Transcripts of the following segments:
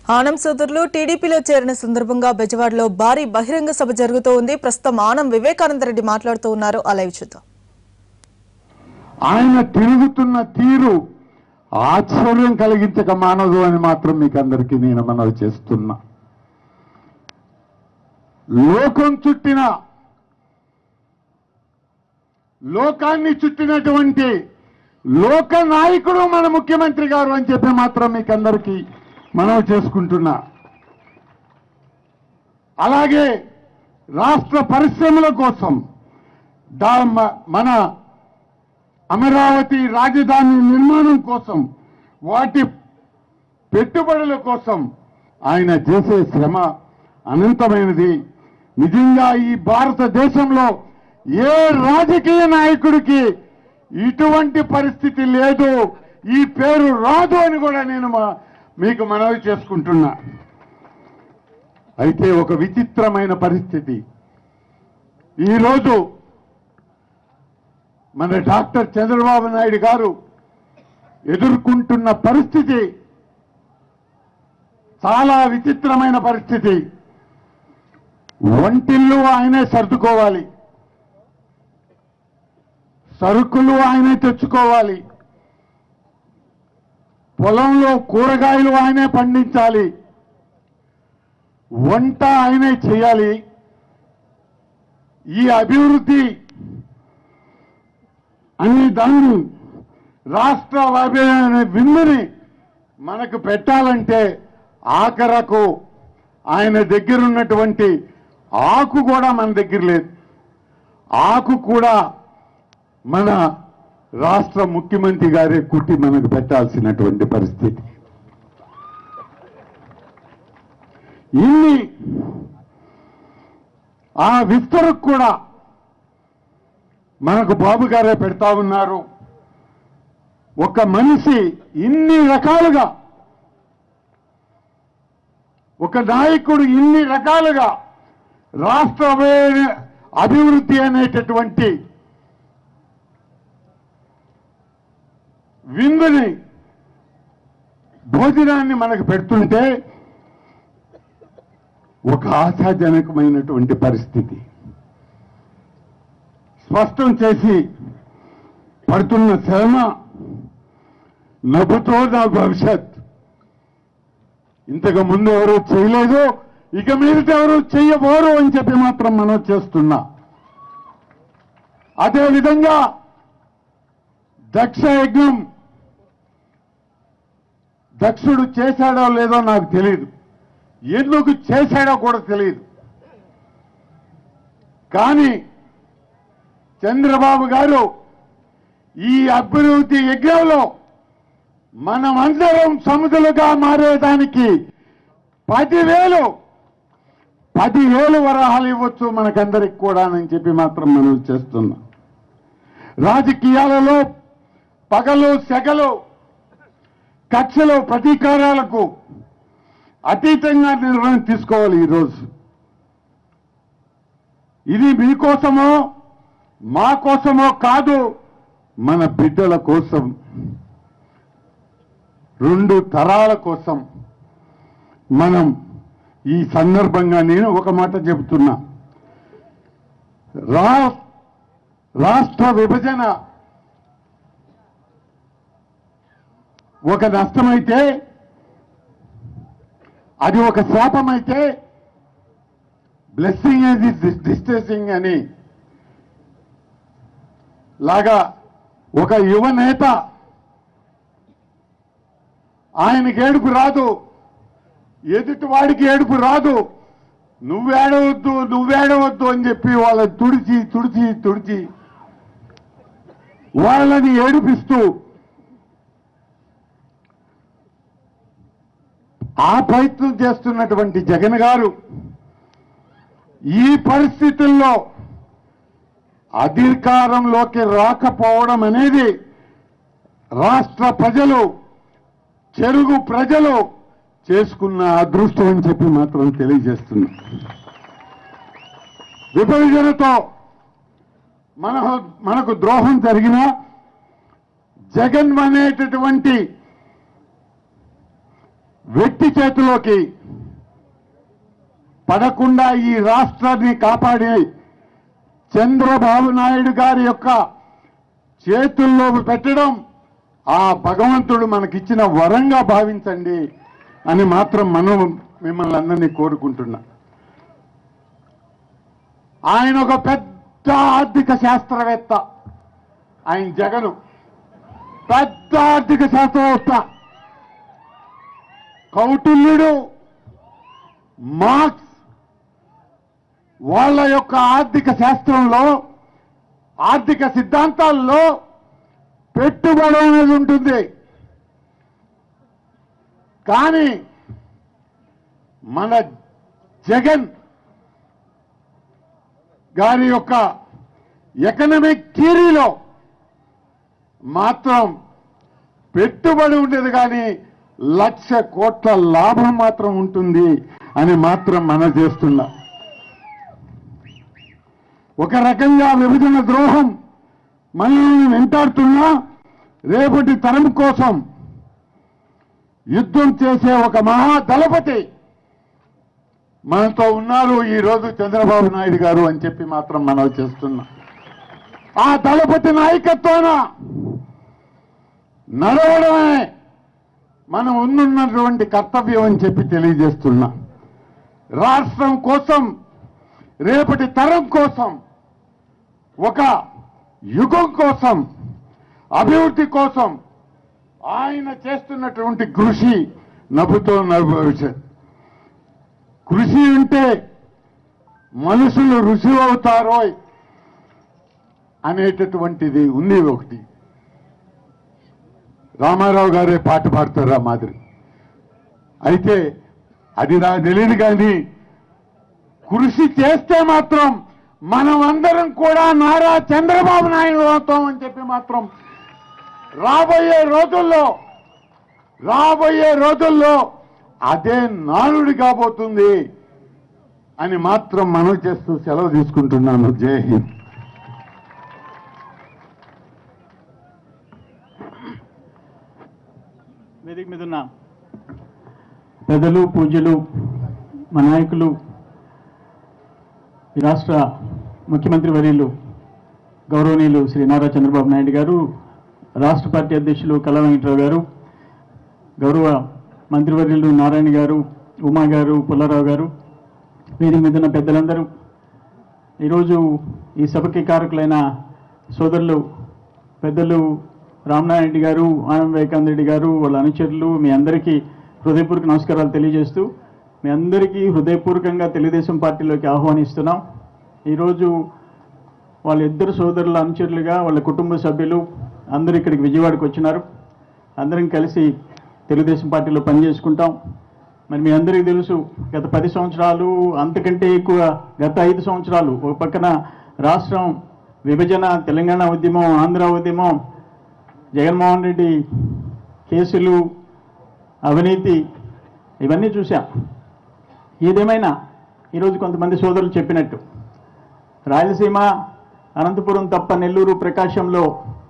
ఆనం సోదరులు టీడీపీలో చేరిన సందర్భంగా బెజవాడలో భారీ బహిరంగ సభ జరుగుతూ ఉంది ప్రస్తుతం ఆనం వివేకానంద రెడ్డి మాట్లాడుతూ ఉన్నారు ఆ లైవ్ చూద్దాం ఆయన తిరుగుతున్న తీరు ఆశ్చర్యం కలిగించక మానదు అని మాత్రం మీకు అందరికీ నేను మనవి చేస్తున్నా లోకం చుట్టిన లోకాన్ని చుట్టినటువంటి లోక నాయకుడు మన ముఖ్యమంత్రి గారు అని చెప్పి మాత్రం మీకు అందరికీ మనవి చేసుకుంటున్నా అలాగే రాష్ట్ర పరిశ్రమల కోసం దా మ- మన అమరావతి రాజధాని నిర్మాణం కోసం వాటి పెట్టుబడుల కోసం ఆయన చేసే శ్రమ అనంతమైనది నిజంగా ఈ భారతదేశంలో ఏ రాజకీయ నాయకుడికి ఇటువంటి పరిస్థితి లేదు ఈ పేరు రాదు అని కూడా నేను మా- మీకు మనవి చేసుకుంటున్నా అయితే ఒక విచిత్రమైన పరిస్థితి ఈరోజు మన డాక్టర్ చంద్రబాబు నాయుడు గారు ఎదుర్కొంటున్న పరిస్థితి చాలా విచిత్రమైన పరిస్థితి వంటిల్లు ఆయనే సర్దుకోవాలి సరుకులు ఆయనే తెచ్చుకోవాలి పొలంలో కూరగాయలు ఆయనే పండించాలి వంట ఆయనే చేయాలి ఈ అభివృద్ధి అనే దాన్ని రాష్ట్ర అనే విందుని మనకు పెట్టాలంటే ఆఖరకు ఆయన దగ్గర ఉన్నటువంటి ఆకు కూడా మన దగ్గర లేదు ఆకు కూడా మన రాష్ట్ర ముఖ్యమంత్రి గారే కుట్టి మనకు పెట్టాల్సినటువంటి పరిస్థితి ఇన్ని ఆ విస్తరకు కూడా మనకు బాబు గారే పెడతా ఉన్నారు ఒక మనిషి ఇన్ని రకాలుగా ఒక నాయకుడు ఇన్ని రకాలుగా రాష్ట్ర అభి- అభివృద్ధి అనేటటువంటి విందుని భోజనాన్ని మనకు పెడుతుంటే ఒక ఆశాజనకమైనటువంటి పరిస్థితి స్పష్టం చేసి పడుతున్న శ్రమ నవ్వుతో నా భవిష్యత్ ఇంతకు ముందు ఎవరు చేయలేదు ఇక మీదట ఎవరు చెయ్యబోరు అని చెప్పి మాత్రం మనం చేస్తున్నా అదే విధంగా దక్ష యజ్ఞం దక్షుడు చేశాడో లేదో నాకు తెలియదు ఎందుకు చేశాడో కూడా తెలియదు కానీ చంద్రబాబు గారు ఈ అభివృద్ధి యజ్ఞంలో మనమందరం సముద్రులుగా మారేదానికి పదివేలు పదివేలు వరహాలు ఇవ్వచ్చు మనకందరికి కూడా అని చెప్పి మాత్రం మనం చేస్తున్నాం రాజకీయాలలో పగలు సెగలు కక్షలు ప్రతీకారాలకు అతీతంగా నిర్ణయం తీసుకోవాలి ఈరోజు ఇది మీకోసమో మా కోసమో కాదు మన బిడ్డల కోసం రెండు తరాల కోసం మనం ఈ సందర్భంగా నేను ఒక మాట చెబుతున్నా రా రాష్ట్ర విభజన ఒక నష్టమైతే అది ఒక శాపమైతే బ్లెస్సింగ్ అది డిస్టెసింగ్ అని లాగా ఒక యువ నేత ఆయనకి ఏడుపు రాదు ఎదుటి వాడికి ఏడుపు రాదు నువ్వేడవద్దు నువ్వేడవద్దు అని చెప్పి వాళ్ళని తుడిచి తుడిచి తుడిచి వాళ్ళని ఏడిపిస్తూ ఆ ప్రయత్నం చేస్తున్నటువంటి జగన్ గారు ఈ పరిస్థితుల్లో అధికారంలోకి రాకపోవడం అనేది రాష్ట్ర ప్రజలు చెరుగు ప్రజలు చేసుకున్న అదృష్టం అని చెప్పి మాత్రం తెలియజేస్తున్నా విభజనతో మన మనకు ద్రోహం జరిగినా జగన్ అనేటటువంటి వ్యక్తి చేతిలోకి పడకుండా ఈ రాష్ట్రాన్ని కాపాడి చంద్రబాబు నాయుడు గారి యొక్క చేతుల్లో పెట్టడం ఆ భగవంతుడు మనకిచ్చిన వరంగా భావించండి అని మాత్రం మనం మిమ్మల్ని అందరినీ కోరుకుంటున్నా ఆయన ఒక పెద్ద ఆర్థిక శాస్త్రవేత్త ఆయన జగను పెద్ద ఆర్థిక శాస్త్రవేత్త కౌటిల్యుడు మార్క్స్ వాళ్ళ యొక్క ఆర్థిక శాస్త్రంలో ఆర్థిక సిద్ధాంతాల్లో పెట్టుబడి అనేది ఉంటుంది కానీ మన జగన్ గారి యొక్క ఎకనమిక్ థియరీలో మాత్రం పెట్టుబడి ఉండేది కానీ లక్ష కోట్ల లాభం మాత్రం ఉంటుంది అని మాత్రం మనం చేస్తున్నా ఒక రకంగా విభజన ద్రోహం మనల్ని వెంటాడుతున్నా రేపటి తరం కోసం యుద్ధం చేసే ఒక మహా దళపతి మనతో ఉన్నారు ఈ రోజు చంద్రబాబు నాయుడు గారు అని చెప్పి మాత్రం మనం చేస్తున్నాం ఆ దళపతి నాయకత్వాన నడవడమే మనం ఉన్నటువంటి కర్తవ్యం అని చెప్పి తెలియజేస్తున్నా రాష్ట్రం కోసం రేపటి తరం కోసం ఒక యుగం కోసం అభివృద్ధి కోసం ఆయన చేస్తున్నటువంటి కృషి నవ్వుతో నవ్వు భవిష్యత్ కృషి ఉంటే మనుషులు రుచి అవుతారో అనేటటువంటిది ఉంది ఒకటి రామారావు గారే పాట పాడతారు ఆ మాదిరి అయితే అది నాకు తెలియదు కానీ కృషి చేస్తే మాత్రం మనం అందరం కూడా నారా చంద్రబాబు నాయుడు అవుతామని చెప్పి మాత్రం రాబోయే రోజుల్లో రాబోయే రోజుల్లో అదే నానుడి కాబోతుంది అని మాత్రం మనం చేస్తూ సెలవు తీసుకుంటున్నాను జై హింద్ వేదిక మీద ఉన్న పెద్దలు పూజ్యులు మా నాయకులు ఈ రాష్ట్ర ముఖ్యమంత్రి వర్యులు గౌరవనీయులు శ్రీ నారా చంద్రబాబు నాయుడు గారు రాష్ట్ర పార్టీ అధ్యక్షులు కళా వెంకటరావు గారు గౌరవ మంత్రివర్యులు నారాయణ గారు ఉమా గారు పుల్లారావు గారు వేదిక మీద ఉన్న పెద్దలందరూ ఈరోజు ఈ సభకి కారకులైన సోదరులు పెద్దలు రామనారాయణ గారు ఆనంద వివేకానంద రెడ్డి గారు వాళ్ళ అనుచరులు మీ అందరికీ హృదయపూర్వక నమస్కారాలు తెలియజేస్తూ మీ అందరికీ హృదయపూర్వకంగా తెలుగుదేశం పార్టీలోకి ఆహ్వానిస్తున్నాం ఈరోజు వాళ్ళ ఇద్దరు సోదరుల అనుచరులుగా వాళ్ళ కుటుంబ సభ్యులు అందరూ ఇక్కడికి విజయవాడకు వచ్చినారు అందరం కలిసి తెలుగుదేశం పార్టీలో పనిచేసుకుంటాం మరి మీ అందరికీ తెలుసు గత పది సంవత్సరాలు అంతకంటే ఎక్కువ గత ఐదు సంవత్సరాలు ఒక పక్కన రాష్ట్రం విభజన తెలంగాణ ఉద్యమం ఆంధ్ర ఉద్యమం జగన్మోహన్ రెడ్డి కేసులు అవినీతి ఇవన్నీ చూశాం ఏదేమైనా ఈరోజు కొంతమంది సోదరులు చెప్పినట్టు రాయలసీమ అనంతపురం తప్ప నెల్లూరు ప్రకాశంలో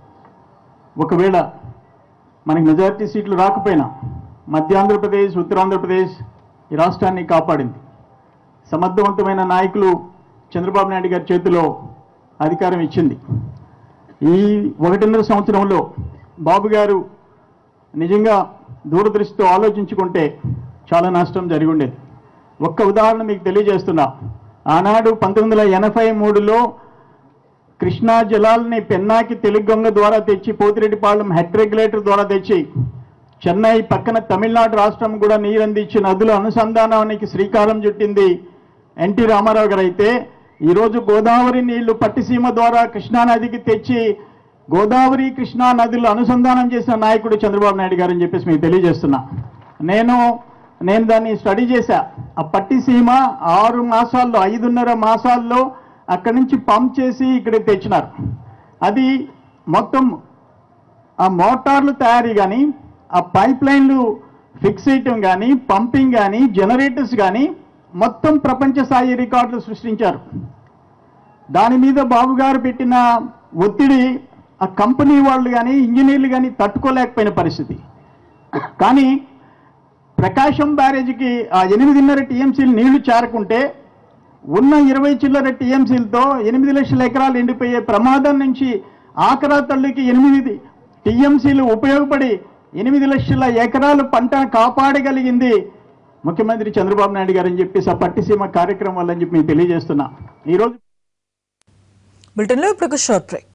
ఒకవేళ మనకి మెజారిటీ సీట్లు రాకపోయినా మధ్య ఆంధ్రప్రదేశ్ ఉత్తరాంధ్రప్రదేశ్ ఈ రాష్ట్రాన్ని కాపాడింది సమర్థవంతమైన నాయకులు చంద్రబాబు నాయుడు గారి చేతిలో అధికారం ఇచ్చింది ఈ ఒకటిన్నర సంవత్సరంలో బాబు గారు నిజంగా దూరదృష్టితో ఆలోచించుకుంటే చాలా నష్టం జరిగి ఉండేది ఒక్క ఉదాహరణ మీకు తెలియజేస్తున్నా ఆనాడు పంతొమ్మిది వందల ఎనభై మూడులో కృష్ణా జలాల్ని పెన్నాకి తెలుగొంగ ద్వారా తెచ్చి పోతిరెడ్డిపాళెం హెడ్ రెగ్యులేటర్ ద్వారా తెచ్చి చెన్నై పక్కన తమిళనాడు రాష్ట్రం కూడా నీరందించి నదుల అనుసంధానానికి శ్రీకారం చుట్టింది ఎన్టీ రామారావు గారు అయితే ఈరోజు గోదావరి నీళ్లు పట్టిసీమ ద్వారా కృష్ణా నదికి తెచ్చి గోదావరి కృష్ణా నదులు అనుసంధానం చేసిన నాయకుడు చంద్రబాబు నాయుడు గారు అని చెప్పేసి మీకు తెలియజేస్తున్నా నేను నేను దాన్ని స్టడీ చేశా ఆ పట్టిసీమ ఆరు మాసాల్లో ఐదున్నర మాసాల్లో అక్కడి నుంచి పంప్ చేసి ఇక్కడికి తెచ్చినారు అది మొత్తం ఆ మోటార్లు తయారీ కానీ ఆ పైప్ లైన్లు ఫిక్స్ చేయటం కానీ పంపింగ్ కానీ జనరేటర్స్ కానీ మొత్తం ప్రపంచ స్థాయి రికార్డులు సృష్టించారు దాని మీద బాబు గారు పెట్టిన ఒత్తిడి ఆ కంపెనీ వాళ్ళు కానీ ఇంజనీర్లు కానీ తట్టుకోలేకపోయిన పరిస్థితి కానీ ప్రకాశం బ్యారేజీకి ఆ ఎనిమిదిన్నర టీఎంసీలు నీళ్లు చేరకుంటే ఉన్న ఇరవై చిల్లర టీఎంసీలతో ఎనిమిది లక్షల ఎకరాలు ఎండిపోయే ప్రమాదం నుంచి ఆకరా తల్లికి ఎనిమిది టీఎంసీలు ఉపయోగపడి ఎనిమిది లక్షల ఎకరాలు పంటను కాపాడగలిగింది ముఖ్యమంత్రి చంద్రబాబు నాయుడు గారు అని చెప్పేసి ఆ పట్టిసీమ కార్యక్రమం వల్ల అని చెప్పి మేము తెలియజేస్తున్నా ఈరోజు బులెటిన్లో ఇప్పుడు ఒక షార్ట్ బ్రేక్